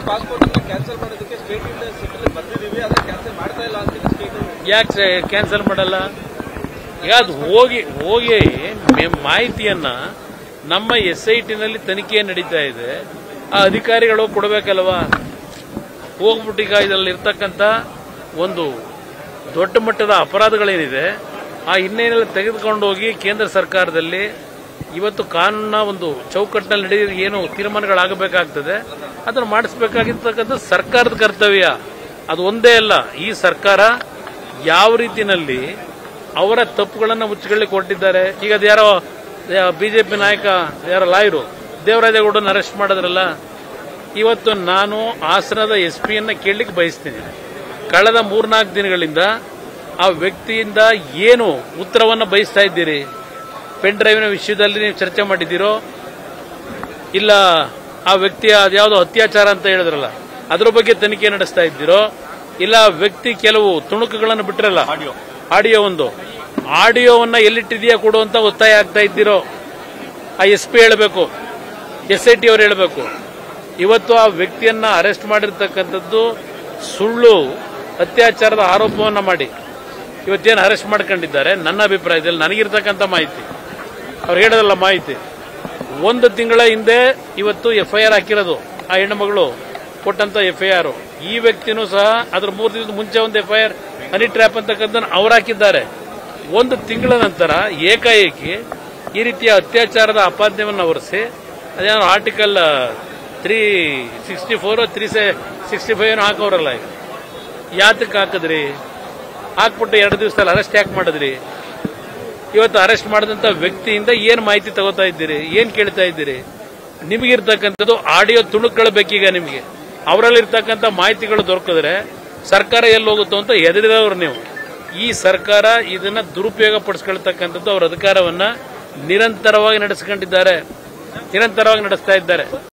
passport ಅನ್ನ cancel ಮಾಡೋದಕ್ಕೆ state ಇಂದ ಸೆಂಟ್ರಲ್ ಬಂದಿದೀವಿ ಅದನ್ನ ಕ್ಯಾನ್ಸಲ್ ಮಾಡ್ತಾ ಇಲ್ಲ ಅಂತ ಸ್ಟೇಟ್ ಯಾಕೆ ಕ್ಯಾನ್ಸಲ್ ಮಾಡಲ್ಲ ಈಗ ಅದು ಹೋಗಿ ಹೋಗಿ ಮೆ- ಮಾಹಿತಿಯನ್ನ ನಮ್ಮ ಎಸ್ ಐ ಟಿನಲ್ಲಿ ತನಿಖೆ ನಡೀತಾ ಇದೆ ಆ ಅಧಿಕಾರಿಗಳು ಕೊಡಬೇಕಲ್ವಾ ಹೋಗ್ಬಿಟ್ಟು ಈಗ ಇದರಲ್ಲಿ ಇರ್ತಕ್ಕಂಥ ಒಂದು ದೊಡ್ಡ ಮಟ್ಟದ ಅಪರಾಧಗಳೇನಿದೆ ಆ ಹಿನ್ನೆಲೆಯಲ್ಲಿ ತೆಗೆದುಕೊಂಡು ಹೋಗಿ ಕೇಂದ್ರ ಸರ್ಕಾರದಲ್ಲಿ ಇವತ್ತು ಕಾನೂನಿನ ಒಂದು ಚೌಕಟ್ಟಿನಲ್ಲಿ ನಡೆಯ ಏನು ತೀರ್ಮಾನಗಳಾಗಬೇಕಾಗ್ತದೆ ಅದನ್ನು ಮಾಡಿಸಬೇಕಾಗಿರ್ತಕ್ಕಂಥ ಸರ್ಕಾರದ ಕರ್ತವ್ಯ ಅದು ಒಂದೇ ಅಲ್ಲ ಈ ಸರ್ಕಾರ ಯಾವ ರೀತಿನಲ್ಲಿ ಅವರ ತಪ್ಪುಗಳನ್ನು ಮುಚ್ಚಿಕೊಳ್ಳಿಕ್ಕೆ ಕೊಟ್ಟಿದ್ದಾರೆ ಈಗ ಅದು ಯಾರೋ ಬಿಜೆಪಿ ನಾಯಕ ಯಾರೋ ಲಾಯರು ದೇವರಾಜೇಗೌಡನ ಅರೆಸ್ಟ್ ಮಾಡಿದ್ರಲ್ಲ ಇವತ್ತು ನಾನು ಹಾಸನದ ಎಸ್ ಪಿಯನ್ನ ಕೇಳಲಿಕ್ಕೆ ಬಯಸ್ತೀನಿ ಕಳೆದ ಮೂರ್ನಾಲ್ಕು ದಿನಗಳಿಂದ ಆ ವ್ಯಕ್ತಿಯಿಂದ ಏನು ಉತ್ತರವನ್ನು ಬಯಸ್ತಾ ಇದ್ದೀರಿ ಪೆನ್ ಡ್ರೈವಿನ ವಿಷಯದಲ್ಲಿ ನೀವು ಚರ್ಚೆ ಮಾಡಿದ್ದೀರೋ ಇಲ್ಲ ಆ ವ್ಯಕ್ತಿಯ ಅದ್ಯಾವುದೋ ಅತ್ಯಾಚಾರ ಅಂತ ಹೇಳಿದ್ರಲ್ಲ ಅದ್ರ ಬಗ್ಗೆ ತನಿಖೆ ನಡೆಸ್ತಾ ಇದ್ದೀರೋ ಇಲ್ಲ ಆ ವ್ಯಕ್ತಿ ಕೆಲವು ತುಣುಕುಗಳನ್ನು ಬಿಟ್ರಲ್ಲ ಆಡಿಯೋ ಒಂದು ಆಡಿಯೋವನ್ನ ಎಲ್ಲಿಟ್ಟಿದೆಯಾ ಕೊಡು ಅಂತ ಒತ್ತಾಯ ಆಗ್ತಾ ಇದ್ದೀರೋ ಆ ಎಸ್ ಪಿ ಹೇಳಬೇಕು ಎಸ್ ಐ ಟಿ ಅವರು ಹೇಳಬೇಕು ಇವತ್ತು ಆ ವ್ಯಕ್ತಿಯನ್ನ ಅರೆಸ್ಟ್ ಮಾಡಿರ್ತಕ್ಕಂಥದ್ದು ಸುಳ್ಳು ಅತ್ಯಾಚಾರದ ಆರೋಪವನ್ನ ಮಾಡಿ ಇವತ್ತೇನು ಅರೆಸ್ಟ್ ಮಾಡ್ಕೊಂಡಿದ್ದಾರೆ ನನ್ನ ಅಭಿಪ್ರಾಯದಲ್ಲಿ ನನಗಿರ್ತಕ್ಕಂಥ ಮಾಹಿತಿ ಅವ್ರು ಹೇಳೋದಲ್ಲ ಮಾಹಿತಿ ಒಂದು ತಿಂಗಳ ಹಿಂದೆ ಇವತ್ತು ಎಫ್ಐಆರ್ ಹಾಕಿರೋದು ಆ ಹೆಣ್ಣುಮಗಳು ಕೊಟ್ಟಂತ ಎಫ್ಐಆರ್ ಈ ವ್ಯಕ್ತಿನೂ ಸಹ ಅದ್ರ ಮೂರು ದಿವಸದ ಮುಂಚೆ ಒಂದು ಎಫ್ಐಆರ್ ಹನಿ ಟ್ರ್ಯಾಪ್ ಅಂತಕ್ಕಂಥ ಅವ್ರು ಹಾಕಿದ್ದಾರೆ ಒಂದು ತಿಂಗಳ ನಂತರ ಏಕಾಏಕಿ ಈ ರೀತಿಯ ಅತ್ಯಾಚಾರದ ಅಪಾದ್ಯವನ್ನು ಹೊರಿಸಿ ಅದೇನೋ article three sixty four three sixty five ಹಾಕೋರಲ್ಲ ಈಗ ಯಾತಕ್ಕೆ ಹಾಕಿದ್ರಿ ಹಾಕ್ಬಿಟ್ಟು ಎರಡು ದಿವಸದಲ್ಲಿ ಅರೆಸ್ಟ್ ಯಾಕೆ ಮಾಡಿದ್ರಿ ಇವತ್ತು ಅರೆಸ್ಟ್ ಮಾಡಿದಂತ ವ್ಯಕ್ತಿಯಿಂದ ಏನ್ ಮಾಹಿತಿ ತಗೋತಾ ಇದ್ದೀರಿ ಏನ್ ಕೇಳ್ತಾ ಇದ್ದೀರಿ ನಿಮಗಿರ್ತಕ್ಕಂಥದ್ದು ಆಡಿಯೋ ತುಣುಕ್ಗಳು ಬೇಕೀಗ ನಿಮಗೆ ಅವರಲ್ಲಿರ್ತಕ್ಕಂಥ ಮಾಹಿತಿಗಳು ದೊರಕಿದ್ರೆ ಸರ್ಕಾರ ಎಲ್ಲಿ ಹೋಗುತ್ತೋ ಅಂತ ಎದುರಿದವರು ನೀವು ಈ ಸರ್ಕಾರ ಇದನ್ನ ದುರುಪಯೋಗ ಪಡಿಸ್ಕೊಳ್ತಕ್ಕಂಥದ್ದು ಅವರ ಅಧಿಕಾರವನ್ನ ನಿರಂತರವಾಗಿ ನಡೆಸ್ಕೊಂಡಿದ್ದಾರೆ ನಿರಂತರವಾಗಿ ನಡೆಸ್ತಾ ಇದ್ದಾರೆ